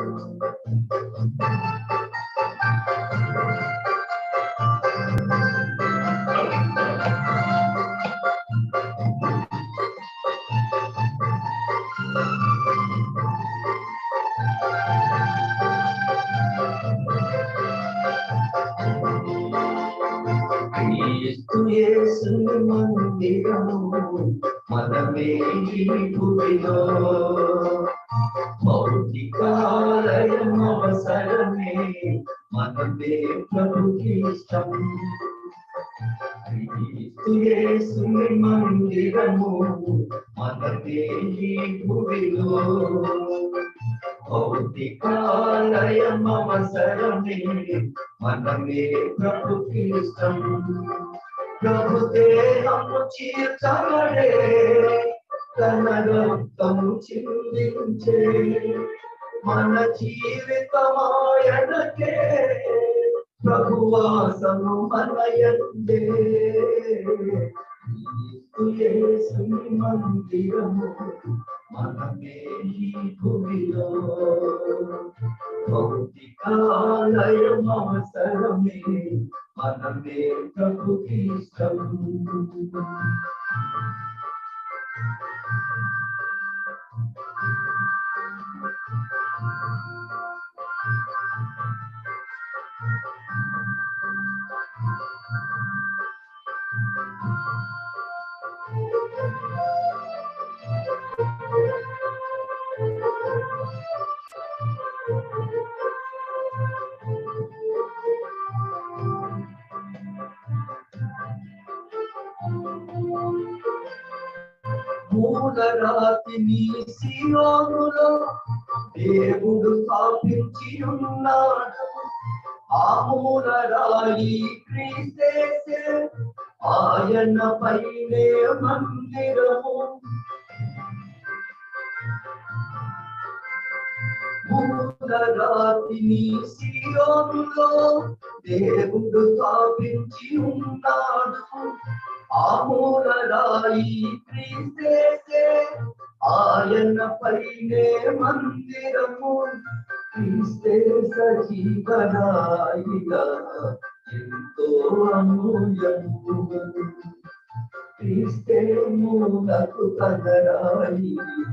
క్రీస్తు యేసు మందిరము మనమే ఈ భూమిలో భౌతికాలయం అవసరమే మనమే ప్రభుకి ఇష్టం క్రీస్తు యేసు మందిరము మనమే ఈ భూమిలో భౌతికాలయం అవసరమే మనమే ప్రభుకి ఇష్టం ప్రభు దేహము చీర్చబడే తన రక్తము చిందించే మన జీవితమాయనకే ప్రభువాసము మనయందే యేసుని మందిరము మనమే ఈ భూమిలో భౌతికాలయం అవసరమే మనమే ప్రభుకి ఇష్టం మూలరాతిని సియోనులో దేవుడు స్థాపించి ఉన్నాడు ఆ మూలరాయి క్రీస్తేసే ఆయన పైనే మందిరము మూలరాతిని సియోనులో దేవుడు స్థాపించి ఉన్నాడు ఆమూలరాయి క్రీస్తేసే ఆయన పైనే మందిరము క్రీస్తే సజీవరాయిగా ఎంతో అమూల్యము క్రీస్తే మూలకు తనరాయి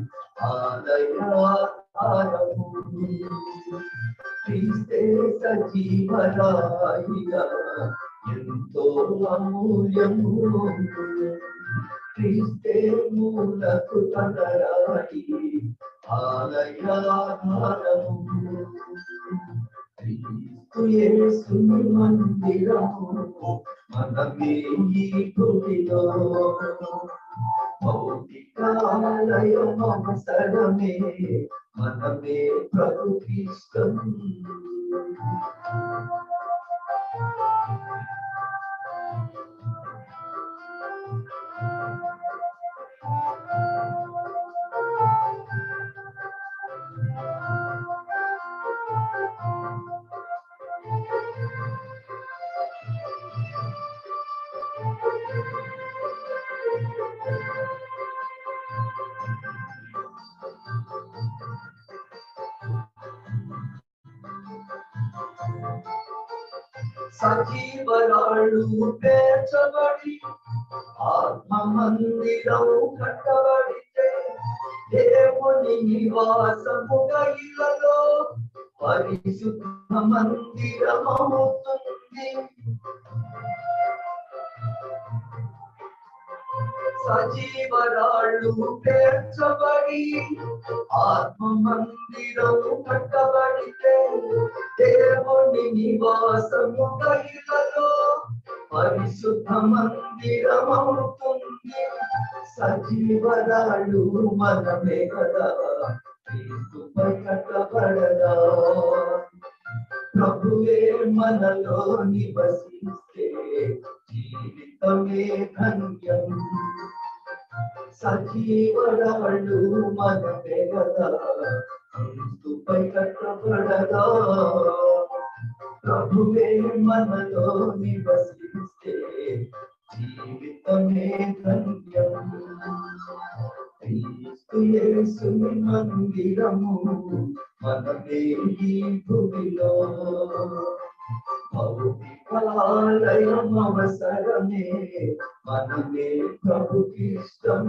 ఆలయాధారము క్రీస్తే సజీవరాయిగా ఎంతో అమూల్యము క్రీస్తే మూలకు తనరాయి ఆలయాధారము క్రీస్తు యేసు మందిరము మనమే ఈ భూమిలో భౌతికాలయం అవసరమే మనమే ప్రభుకిష్టం సజీవరాళ్ళు పేర్చబడి ఆత్మ మందిరం కట్టబడితే దేవుని నివాసముగా ఇలలో పరిశుద్ధ మందిరమవుతుంది సజీవరాళ్ళు పేర్చబడి ఆత్మ మందిరము కట్టబడితే దేవుని నివాసము కహిలలో పరిశుద్ధ మందిరమవుతుంది సజీవరాళ్ళు మనమే కదా క్రీస్తుపై కట్టబడదా ప్రభువే మనలో నివసిస్తే జీవితమే ధన్యం సజీవరాళ్ళు మనమే కదా క్రీస్తుపై కట్టబడదా ప్రభువే మనలో నివసిస్తే జీవితమే ధన్యం క్రీస్తు యేసుని మందిరము మనమే ఈ భూమిలో భౌతికాలయం అవసరమే మనమే ప్రభుకిష్టం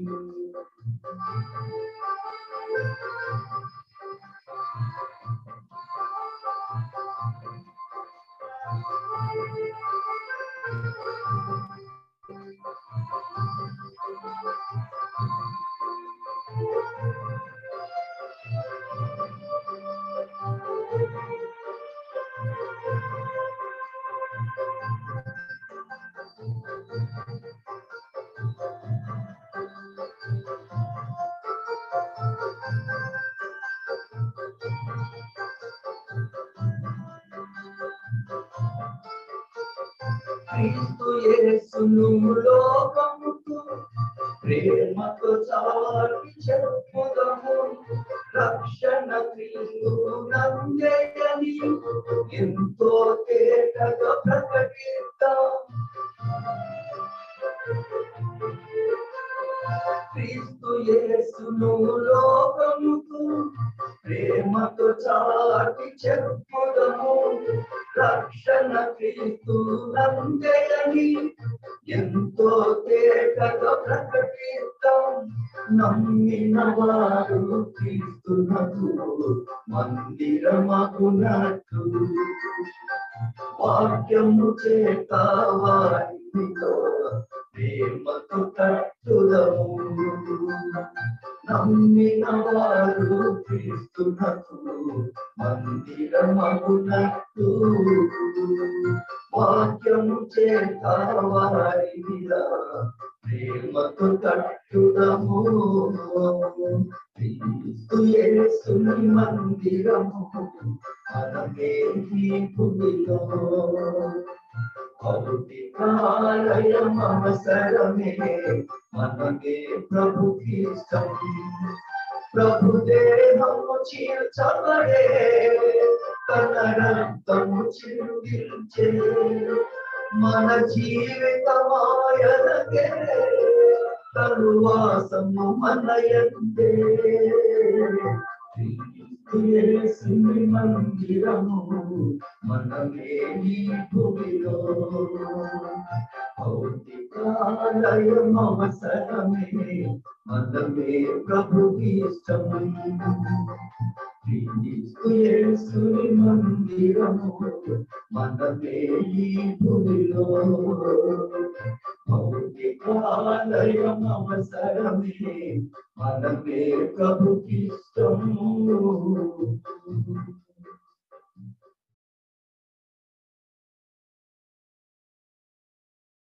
క్రీస్తు యేసును లోకముకు ప్రేమతో చాటి చెప్పుదము రక్షణ క్రీస్తు నందేయని ఎంతో తేటగా ప్రకటిద్దాం క్రీస్తు యేసును లోకముకు ప్రేమతో చాటి చెప్పుదము రక్షణ క్రీస్తు నందేయని ఎంతో తేటగా ప్రకటిద్దాం నమ్మిన వారు క్రీస్తునకు మందిరమగునట్టు వాక్యము చేత వారితో ప్రేమతో కట్టుదము నమ్మిన వారు క్రీస్తునకు మందిరమగునట్టు వాక్యము చేత వారి మీద ప్రేమతో కట్టుదము క్రీస్తు యేసుని మందిరము మనమే ఈ భూమిలో భౌతికాలయం అవసరమే మనమే ప్రభుకి ఇష్టం ప్రభు దేహము చీల్చబడే తన రక్తము చిందించే మన జీవితమాయనకే తరువాసము మనయందే యేసుని మందిరము మనమే ఈ భూమిలో భౌతికాలయం అవసరమే మనమే ప్రభుకి ఇష్టం క్రీస్తు యేసుని మందిరము మనమే ఈ భూమిలో భౌతికాలయం అవసరమే మనమే ప్రభుకి ఇష్టము